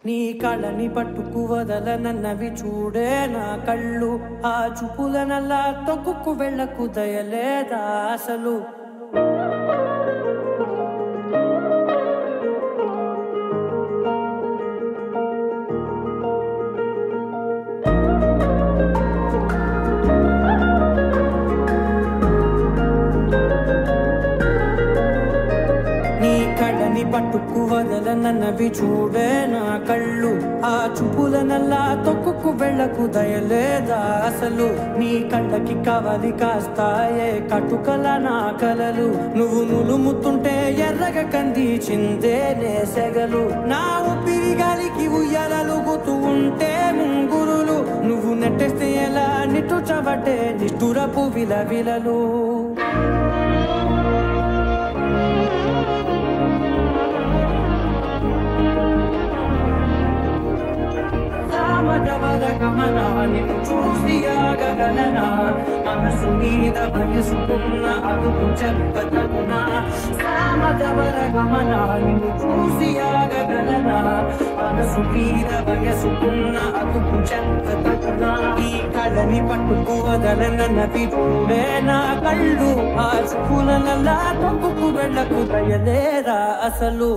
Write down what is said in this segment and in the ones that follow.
నీ కళని పట్టుకు వదలనన్నవి చూడే నా కళ్ళు ఆ చూపులనల్లా తొక్కుకు వెళ్ళకు దయలేదా అసలు నీ కళ్ళని పట్టుకు వదలనన్నవి చూడే నా కళ్ళు ఆ చూపులనల్లా తొక్కుకు వెళ్ళకు దయలేదా అసలు నీ కళ్ళకి కవలి కాస్తాయే కటుకల నా కలలు నువ్వు నులుముతుంటే ఎర్రగ కంది చిందే నేసెగలు నా ఊపిరి గాలికి ఉయ్యాలలుగుతూ ఉంటే ముంగురులు నువ్వు నెట్టేస్తే ఎలా నిట్టుచబట్టే నిష్ఠురపు విలవిలలు సామజవర గమనాన్ని చూసి ఆగగలన మనసు మీద వయసుకున్న అదుపు చెప్పతగున సామజవర గమనాన్ని చూసి ఆగగలన మనసు మీద వయసుకున్న అదుపు చెప్పతగున ఈ కళని పట్టుకు వదలనన్నది చూడే నా కళ్ళు ఆ చూపులనల్లా తప్పుకు వెళ్ళకు దయలేరా అసలు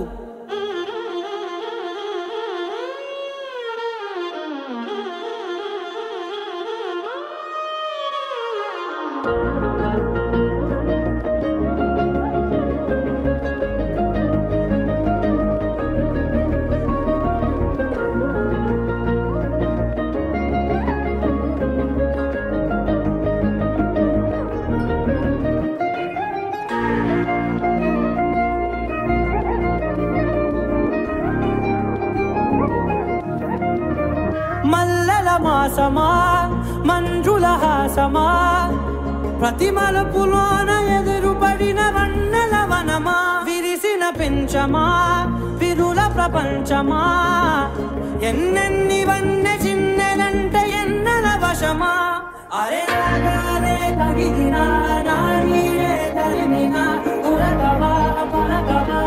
మల్లెల మాసమా మంజుల హాసమా ప్రతి మలుపులోన ఎదురుపడిన వన్నెల వనమా విరిసిన పెంచమా విరుల ప్రపంచమా ఎన్నెన్ని వన్నె చిన్నెలంటే ఎన్నెల వశమా అరే రాగాలే తగిలిన నా నీరే తరిమిన ఉరకవా పలకవా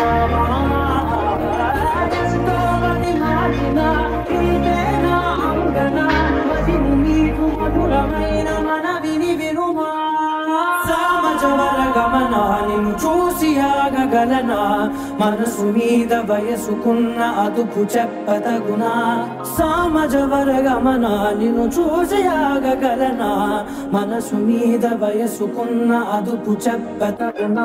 ఎంతో మది మారిన ఇదేన అంగన మదిని నీకు మధురమైన మనవిని వినుమా సామజవర గమన నిన్ను చూసి ఆగగలనా మనసు మీద వయసుకున్న అదుపు చెప్పతగునా సామజవర గమన నిన్ను చూసి ఆగగలనా మనసు మీద వయసుకున్న అదుపు చెప్పతగునా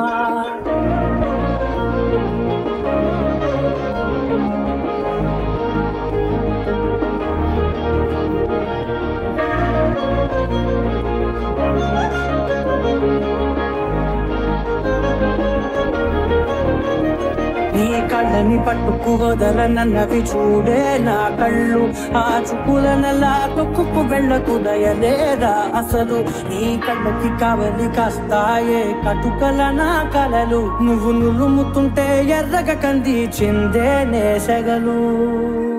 నీ కళ్ళని పట్టుకు వదలనన్నవి చూడే నా కళ్ళు ఆ చూపులనలా తొక్కుకు వెళ్ళకు దయలేదా అసలు నీ కళ్ళకి కవలి కాస్తాయే కటుకల నా కలలు నువ్వు నులుముతుంటే ఎర్రగ కంది చిందే నేసెగలు